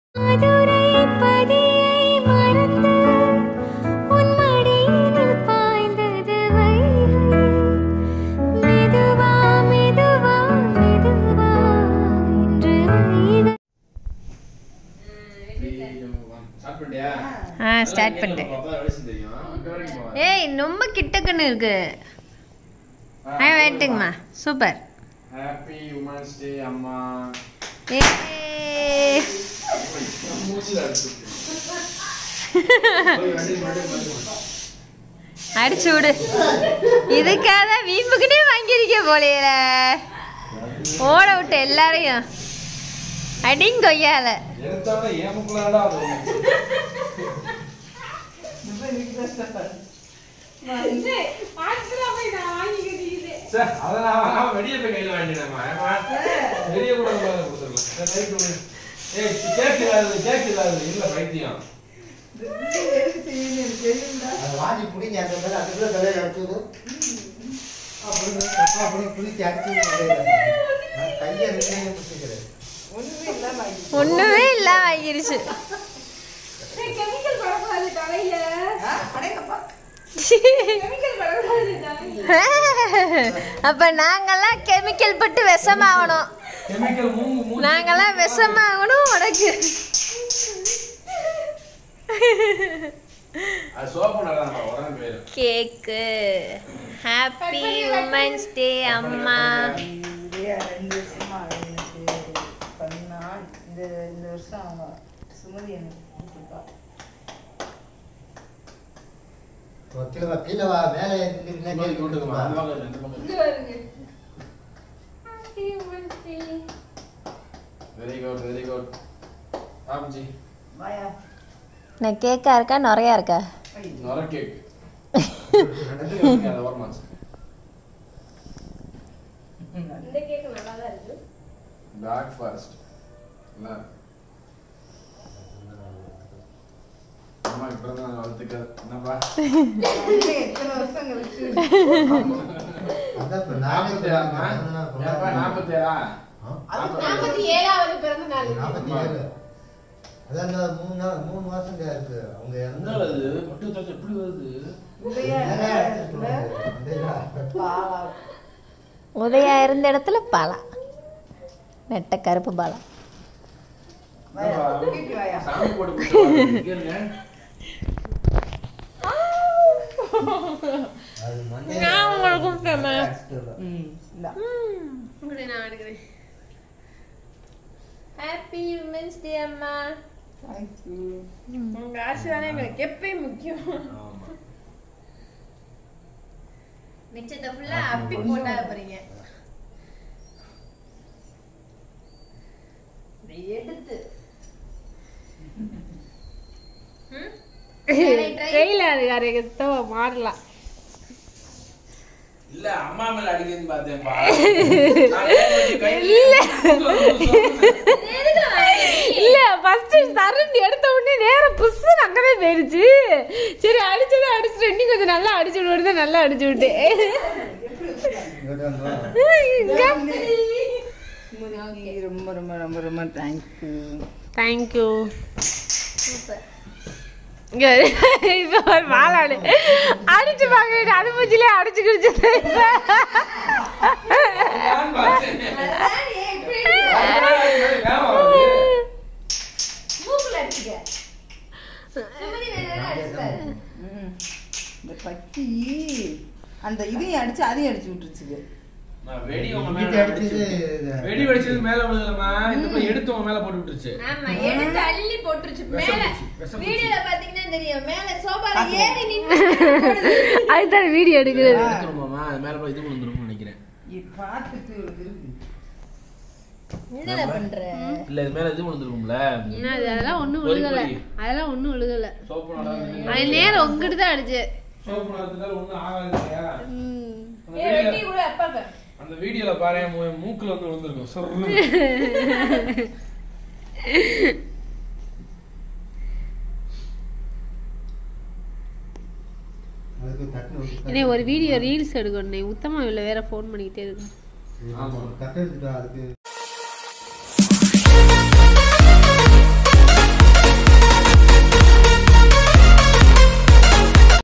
மதுரை பதியை மறந்து உன் மடியினில் பாய்ந்தது வைகை மெதுவா மெதுவா மெதுவா என்று வைகை ஸ்டார்ட் பண்ணிட்டியா ஆ ஸ்டார்ட் பண்ணிட்டேன் அப்பதான் வெளிச்சம் தெரியும் அங்க வரைக்கும் போவேன். ஏய் ரொம்ப கிட்டக்குன்னு இருக்கு ஆ வேட்டுங்கம்மா சூப்பர் ஹாப்பி உமன்ஸ் டே அம்மா ஏ மூச்சுல அடிச்சு போய் வண்டி முன்னாடி வந்து அடிச்சு விடு இதுக்காக தான் வீம்புக்குனே வாங்கியிருக்க போலையில ஓட விட்டு எல்லாரையும் அடிங்க கொய்யால எடுத்தவன ஏமுக்குள்ளாடா அது சே, அதெல்லாம் அவன் வெளிய போய் கையில வாங்கிட்டாமா. ஏம்மா, வெளிய கூட கொண்டாந்து கொடுத்துடலாம். சரி, ரைட் விடு. ஏய், கேக் இல்லாதது, கேக் இல்லாதது. இல்ல, பைத்தியம். அது வாங்கி பிடிங்க அந்த மாதிரி அதுக்குள்ள தலையில அடிச்சது அப்படின்னு அப்படின்னு பிடிச்சி அடிச்சு நான் கையை ரெண்டையும் பிடிச்சிக்கிறேன் ஒண்ணுமே இல்ல வாங்கிருச்சு அப்ப நாங்கெல்லாம் கெமிக்கல் பட்டு விஷமாகணும் கெமிக்கல் மூங்கு மூச்சு. நாங்கெல்லாம் விஷமாகணும் உனக்கு அது சோப்பு நல்லாதான்ப்பா, உடனே போயிடும். கேக்கு ஹாப்பி உமன்ஸ் டே அம்மா இல்லையா ரெண்டு வருஷமா எனக்கு பண்ணா இந்த இந்த வருஷம் அவங்க சுமதி எனக்கு கொடுத்துருக்கா கீழே வா கீழே வா மேலே ஏறிட்டு சும்மா இங்க விட்டுக்குமா, அந்த பக்கம் இரு, இந்த பக்கம் இரு. Very good, very good. ஆம்ஜி, வாயா நான் கேக்கா இருக்கா நிறையா இருக்கா நொர கேக். ரெண்டுத்துக்கும் வைங்க, அதை ஓரமா வச்சு. Black forest. நல்லா இருக்கு. அம்மாக்கு பிறந்த நாள் வாழ்த்துக்கள். என்னப்பா? எத்தனை வருஷம் கழிச்சு அதான் இப்ப நானே நாற்பத்தேழாம்மா? ஏப்பா, நாற்பத்தேழா? நாற்பத்தி ஏழாவது பிறந்த நாள் நாற்பத்தி ஏழு அதான் இந்த மூணு நாள் மூணு மாசம் தான் இருக்கு அவங்க என்னடா இது? மட்டும் தச்சு எப்படி வருது? உதயா நிறைய இடத்துல அடிச்சிட்டு பாலா உதயா இருந்த இடத்துல பாலா நெட்ட கருப்பு பாலா வாயா என்னப்பா? தூக்கிட்டு வாயா சாமி போட்டு கொடுத்து இங்க இருங்க. அது மண்டே நான் உங்களை கூப்பிட்டேம்மா. ம் இந்தா நான் எடுக்கிறேன் ஹாப்பி உமன்ஸ் டே அம்மா தேங்க்யூ உங்க ஆசீர்வாதம் எங்களுக்கு எப்பயும் முக்கியம் ஆமா. மிச்சத்தை ஃபுல்லா அப்பி போட்டா போறீங்க இதை எடுத்து கையில் அது கரெக்டாக மாறலாம் இல்ல அம்மா மேல அடிக்கிறதுன்னு பார்த்தேன்ப்பா நான் கையில கை- இல்ல ஃபர்ஸ்ட் சரண் எடுத்த உடனே நேரம் புஸ்ஸு அங்கவே போயிருச்சு சரி அடிச்சது அடிச்சுட்டு இன்னும் கொஞ்சம் நல்லா அடிச்சு விடுறது நல்லா அடிச்சு விட்டேன் ரொம்ப ரொம்ப ரொம்ப ரொம்ப தேங்க்யூ தேங்க்யூ இங்க இப்ப ஒரு மாலாடு அடிச்சு பாக்க அது மூச்சிலே அடிச்சு கிடிச்சு நான் பார்த்தேன். ஏன் வருது? ம் இந்த பக்கி அந்த இதையும் அடிச்சு அதையும் அடிச்சு விட்டுருச்சு நான் வெடி உங்க வீட்டு மேல அடிச்சது அடிச்சது. வெடி வெடிச்சது மேல விழுதுலமா இந்த போய் எடுத்து உங்க மேல போட்டு விட்டுருச்சு ஆமா எடுத்து அள்ளி போட்டுருச்சு விஷம் மேல பூச்சி, விஷம் பூச்சி. வீடியோல பாத்தீங்கன்னா தெரியும் மேல சோபால ஏறி நின்னு அதுதான் வீடியோ எடுக்கிறது எடுத்துருமாமா அது மேல போய் இது விழுந்துரும்னு நினைக்கிறேன் பார்த்துட்டு ஒரு இருக்கு என்னடா பண்ற இல்ல இது மேல இது விழுந்துருக்கும்ல என்ன அது அதெல்லாம் ஒண்ணும் பொறி விழுகல பொறி. அதெல்லாம் ஒண்ணும் விழுகல சோப்பு நடாது அது நேரம் உங்ககிட்ட தான் அடிச்சு சோப்பு நடாதுனால ஒண்ணும் ஆகாது இல்லையா ம். அந்த ஏ வெட்டி வீடியோல- கூட அப்பாக்கு அந்த வீடியோல பாரு என் மூ- மூக்குல வந்து விழுந்திருக்கும் சொர்ரு. அதுக்கு தட்டு இன்னே ஒரு வீடியோ ரீல்ஸ் எடுக்கணும் உத்தமா இல்லை வேற ஃபோன் பண்ணிக்கிட்டே இருக்கு ஆமா தட்டு எடுத்துட்டா அதுக்கு